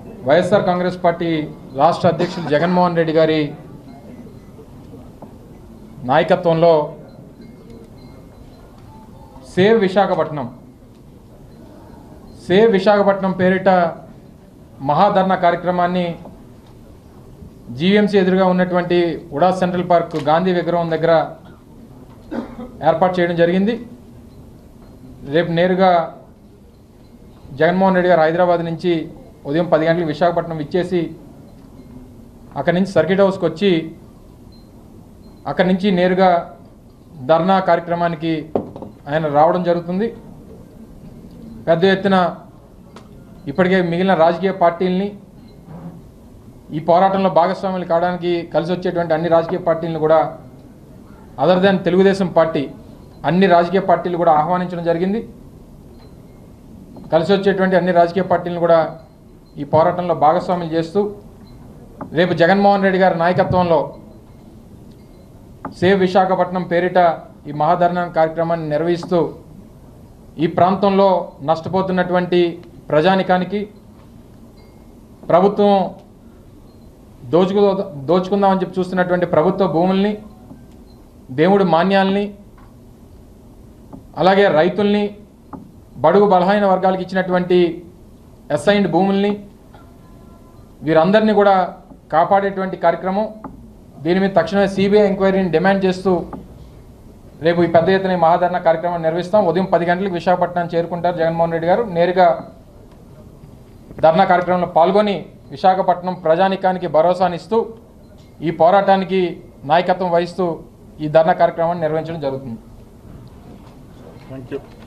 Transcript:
YSR Congress party రాష్ట్ర అధ్యక్షులు జగన్మోహన్ రెడ్డి గారి నాయకత్వంలో సేవ్ విశాఖపట్నం సేవ్ విశాఖపట్నం పేరిట మహాధర్ణ కార్యక్రమాన్ని జీవీఎంసీ ఎదురుగా ఉన్నటువంటి ఉడా సెంట్రల్ పార్క్ గాంధీ విగ్రహం దగ్గర ఏర్పాటు చేయడం జరిగింది రేపు నేరుగా జగన్మోహన్ రెడ్డి గారు హైదరాబాద్ నుంచి ఉదయం పది గంటలకు విశాఖపట్నం ఇచ్చేసి అక్కడి నుంచి సర్కిట్ హౌస్కి వచ్చి అక్కడి నుంచి నేరుగా ధర్నా కార్యక్రమానికి ఆయన రావడం జరుగుతుంది పెద్ద ఎత్తున ఇప్పటికే మిగిలిన రాజకీయ పార్టీలని ఈ పోరాటంలో భాగస్వాములు కావడానికి కలిసి వచ్చేటువంటి అన్ని రాజకీయ పార్టీలను కూడా అదర్ దాన్ తెలుగుదేశం పార్టీ అన్ని రాజకీయ పార్టీలు కూడా ఆహ్వానించడం జరిగింది కలిసి వచ్చేటువంటి అన్ని రాజకీయ పార్టీలను కూడా ఈ పోరాటంలో భాగస్వాములు చేస్తూ రేపు జగన్మోహన్ రెడ్డి గారి నాయకత్వంలో సేవ్ విశాఖపట్నం పేరిట ఈ మహాధరణ కార్యక్రమాన్ని నిర్వహిస్తూ ఈ ప్రాంతంలో నష్టపోతున్నటువంటి ప్రజానికానికి ప్రభుత్వం దోచుకు దోచుకుందామని చెప్పి చూస్తున్నటువంటి ప్రభుత్వ భూముల్ని దేవుడి మాన్యాల్ని అలాగే రైతుల్ని బడుగు బలహీన వర్గాలకు ఇచ్చినటువంటి అసైన్డ్ భూముల్ని వీరందరినీ కూడా కాపాడేటువంటి కార్యక్రమం దీని మీద తక్షణమే సిబిఐ ఎంక్వైరీని డిమాండ్ చేస్తూ రేపు ఈ పెద్ద ఎత్తున ఈ మహాధరణ కార్యక్రమం నిర్వహిస్తాం ఉదయం పది గంటలకు విశాఖపట్నం చేరుకుంటారు జగన్మోహన్ రెడ్డి గారు నేరుగా ధర్నా కార్యక్రమంలో పాల్గొని విశాఖపట్నం ప్రజానికానికి భరోసానిస్తూ ఈ పోరాటానికి నాయకత్వం వహిస్తూ ఈ ధర్నా కార్యక్రమాన్ని నిర్వహించడం జరుగుతుంది థ్యాంక్ యూ